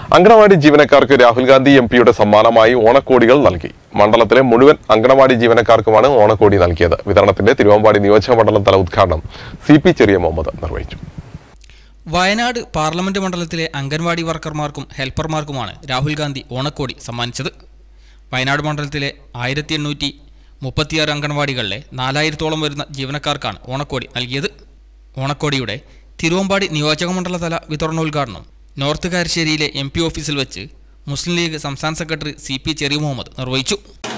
അങ്കണവാടി ജീവനക്കാർക്ക് രാഹുൽ ഗാന്ധി എം പിയുടെ സമ്മാനമായി ഓണക്കോടികൾ നൽകി മണ്ഡലത്തിലെ മുഴുവൻ അങ്കണവാടി ജീവനക്കാർക്കുമാണ് ഓണക്കോടി നൽകിയത് വിതരണത്തിന്റെ തിരുവമ്പാടി നിയോജക മണ്ഡലം തല ഉദ്ഘാടനം സി പി ചെറിയ മുഹമ്മദ് നിർവഹിച്ചു വയനാട് പാർലമെന്റ് മണ്ഡലത്തിലെ അംഗൻവാടി വർക്കർമാർക്കും ഹെൽപ്പർമാർക്കുമാണ് രാഹുൽ ഗാന്ധി ഓണക്കോടി സമ്മാനിച്ചത് വയനാട് മണ്ഡലത്തിലെ ആയിരത്തി എണ്ണൂറ്റി മുപ്പത്തിയാറ് അംഗൻവാടികളിലെ നാലായിരത്തോളം വരുന്ന ജീവനക്കാർക്കാണ് ഓണക്കോടി നൽകിയത് ഓണക്കോടിയുടെ തിരുവമ്പാടി നിയോജക മണ്ഡലതല വിതരണോദ്ഘാടനം നോർത്ത് കാരശ്ശേരിയിലെ എം പി ഓഫീസിൽ വെച്ച് മുസ്ലിം ലീഗ് സംസ്ഥാന secretary C P Cheriya Muhammad നിർവഹിച്ചു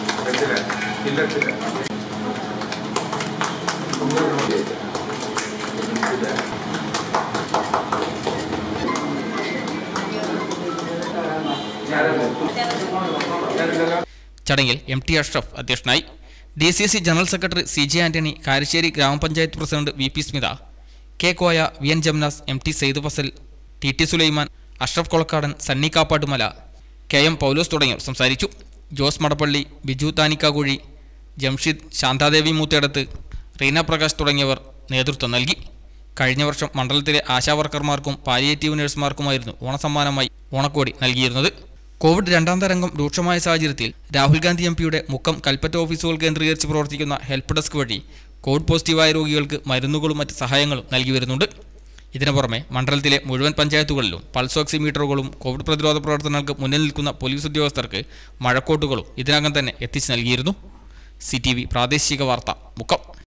ചടങ്ങിൽ എം ടി അഷ്റഫ് അധ്യക്ഷനായി D C C general secretary C J Antony Karassery ഗ്രാമപഞ്ചായത്ത് president V P Smitha K Koya V N Jamnas M T Syed Fazal T T Sulaiman Ashraf Kolakkadan Sunny Kappattumala K M Paulose തുടങ്ങിയവർ സംസാരിച്ചു ജോസ് മടപ്പള്ളി ബിജു താനിക്കാകുഴി ജംഷിദ് ശാന്താദേവി മൂത്തേടത്ത് റീന പ്രകാശ് തുടങ്ങിയവർ നേതൃത്വം നൽകി കഴിഞ്ഞ വർഷം മണ്ഡലത്തിലെ ആശാവർക്കർമാർക്കും പാലിയേറ്റീവ് നഴ്സുമാർക്കുമായിരുന്നു ഓണസമ്മാനമായി ഓണക്കോടി നൽകിയിരുന്നത് കോവിഡ് രണ്ടാം തരംഗം രൂക്ഷമായ സാഹചര്യത്തിൽ രാഹുൽ ഗാന്ധി എം പിയുടെ മുക്കം കൽപ്പറ്റ ഓഫീസുകൾ കേന്ദ്രീകരിച്ച് പ്രവർത്തിക്കുന്ന ഹെൽപ്പ് ഡെസ്ക് വഴി കോവിഡ് പോസിറ്റീവായ രോഗികൾക്ക് മരുന്നുകളും മറ്റ് സഹായങ്ങളും നൽകി വരുന്നുണ്ട് ഇതിനു പുറമെ മണ്ഡലത്തിലെ മുഴുവൻ പഞ്ചായത്തുകളിലും പൾസ് ഓക്സിമീറ്ററുകളും കോവിഡ് പ്രതിരോധ പ്രവർത്തനങ്ങൾക്ക് മുന്നിൽ നിൽക്കുന്ന പോലീസ് ഉദ്യോഗസ്ഥർക്ക് മഴക്കോട്ടുകളും ഇതിനകം തന്നെ എത്തിച്ചു നൽകിയിരുന്നു സി പ്രാദേശിക വാർത്ത മുക്കം